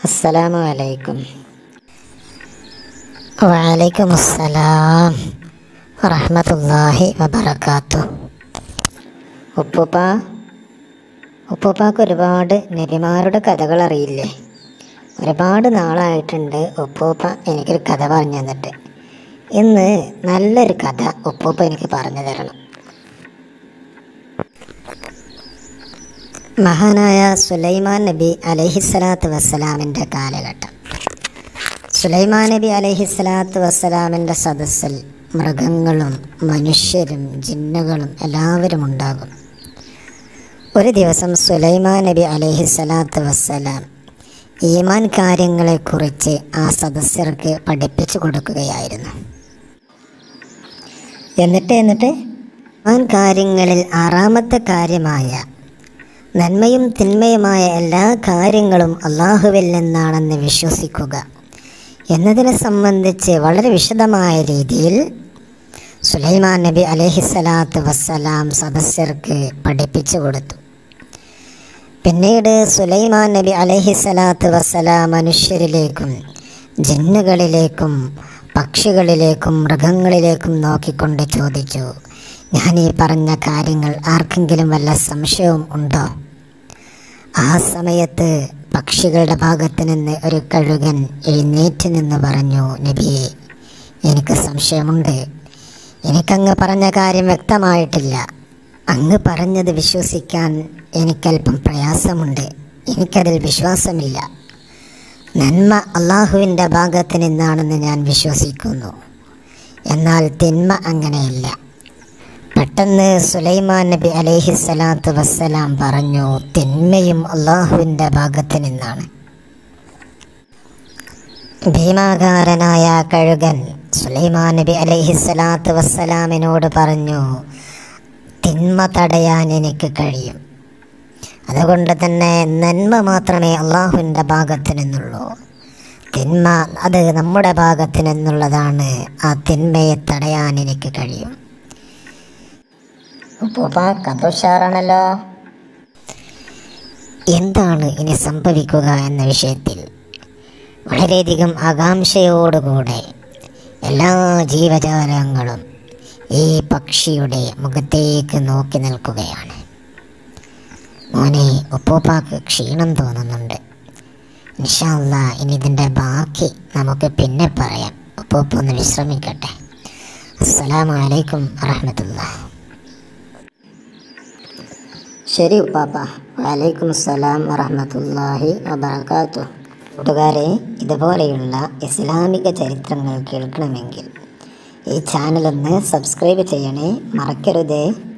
അസ്സലാമു അലൈക്കും വലൈക്കും അസ്സലാം വറഹ്മത്തുള്ളാഹി വബറകാത്തു ഉപ്പൂപ്പ ഉപ്പൂപ്പാക്ക് ഒരുപാട് നബിമാരുടെ കഥകൾ അറിയില്ലേ ഒരുപാട് നാളായിട്ടുണ്ട് ഉപ്പൂപ്പ എനിക്കൊരു കഥ പറഞ്ഞു തന്നിട്ട് ഇന്ന് നല്ലൊരു കഥ ഉപ്പൂപ്പ എനിക്ക് പറഞ്ഞു തരണം മഹാനായ സുലൈമാൻ നബി അലഹിസ്സലാത്തു വസ്സലാമിൻ്റെ കാലഘട്ടം സുലൈമാൻ നബി അലഹിസ്സലാത്തു വസ്സലാമിൻ്റെ സദസ്സിൽ മൃഗങ്ങളും മനുഷ്യരും ജിന്നുകളും എല്ലാവരും ഉണ്ടാകും ഒരു ദിവസം സുലൈമാൻ നബി അലഹിസ്സലാത്തു വസ്സലാം ഈമാൻ കാര്യങ്ങളെക്കുറിച്ച് ആ സദസ്യർക്ക് പഠിപ്പിച്ചു കൊടുക്കുകയായിരുന്നു എന്നിട്ട് എന്നിട്ട് ഈമാൻ കാര്യങ്ങളിൽ ആറാമത്തെ കാര്യമായ നന്മയും തിന്മയുമായ എല്ലാ കാര്യങ്ങളും അള്ളാഹുവിൽ നിന്നാണെന്ന് വിശ്വസിക്കുക എന്നതിനെ സംബന്ധിച്ച് വളരെ വിശദമായ രീതിയിൽ സുലൈമാൻ നബി അലഹിസ്സലാത്തു വസ്സലാം സദസ്യർക്ക് പഠിപ്പിച്ചു കൊടുത്തു പിന്നീട് സുലൈമാൻ നബി അലഹിസ്സലാത്തു വസ്സലാം മനുഷ്യരിലേക്കും ജിന്നുകളിലേക്കും പക്ഷികളിലേക്കും മൃഗങ്ങളിലേക്കും നോക്കിക്കൊണ്ട് ചോദിച്ചു ഞാൻ ഈ പറഞ്ഞ കാര്യങ്ങൾ ആർക്കെങ്കിലും വല്ല സംശയവും ഉണ്ടോ ആ സമയത്ത് പക്ഷികളുടെ ഭാഗത്ത് നിന്ന് ഒരു കഴുകൻ എഴുന്നേറ്റ് നിന്ന് പറഞ്ഞു നബിയെ എനിക്ക് സംശയമുണ്ട് എനിക്കങ്ങ് പറഞ്ഞ കാര്യം വ്യക്തമായിട്ടില്ല അങ്ങ് പറഞ്ഞത് വിശ്വസിക്കാൻ എനിക്കല്പം പ്രയാസമുണ്ട് എനിക്കതിൽ വിശ്വാസമില്ല നന്മ അള്ളാഹുവിൻ്റെ ഭാഗത്ത് നിന്നാണെന്ന് ഞാൻ വിശ്വസിക്കുന്നു എന്നാൽ തിന്മ അങ്ങനെയല്ല പെട്ടെന്ന് സുലൈമാൻ നബി അലൈഹിസ്സലാത്തു വസ്സലാം പറഞ്ഞു തിന്മയും അള്ളാഹുവിൻ്റെ ഭാഗത്ത് നിന്നാണ് ഭീമാകാരനായ കഴുകൻ സുലൈമാൻ നബി അലൈഹിസ്സലാത്തു വസ്സലാമിനോട് പറഞ്ഞു തിന്മ തടയാൻ എനിക്ക് കഴിയും അതുകൊണ്ട് തന്നെ നന്മ മാത്രമേ അള്ളാഹുവിൻ്റെ ഭാഗത്ത് നിന്നുള്ളൂ തിന്മ അത് നമ്മുടെ ഭാഗത്ത് നിന്നുള്ളതാണ് ആ തിന്മയെ തടയാൻ എനിക്ക് കഴിയും ഉപ്പൂപ്പ കഥ ഉഷാറാണല്ലോ എന്താണ് ഇനി സംഭവിക്കുക എന്ന വിഷയത്തിൽ വളരെയധികം ആകാംക്ഷയോടുകൂടെ എല്ലാ ജീവജാലങ്ങളും ഈ പക്ഷിയുടെ മുഖത്തേക്ക് നോക്കി നിൽക്കുകയാണ് മോനെ ഉപ്പൂപ്പാക്ക് ക്ഷീണം തോന്നുന്നുണ്ട് ഇൻഷാല്ല ഇനി ഇതിൻ്റെ ബാക്കി നമുക്ക് പിന്നെ പറയാം ഉപ്പൂപ്പ ഒന്ന് വിശ്രമിക്കട്ടെ അസ്സലാമു അലൈക്കും വറഹമത്തുള്ള ശരി ഉപ്പാപ്പ വലൈക്കും അസ്സലാം വറഹമത്തല്ലാഹി വബർക്കാത്തു കൂട്ടുകാരെ ഇതുപോലെയുള്ള ഇസ്ലാമിക ചരിത്രങ്ങൾ കേൾക്കണമെങ്കിൽ ഈ ചാനലൊന്ന് സബ്സ്ക്രൈബ് ചെയ്യണേ മറക്കരുതേ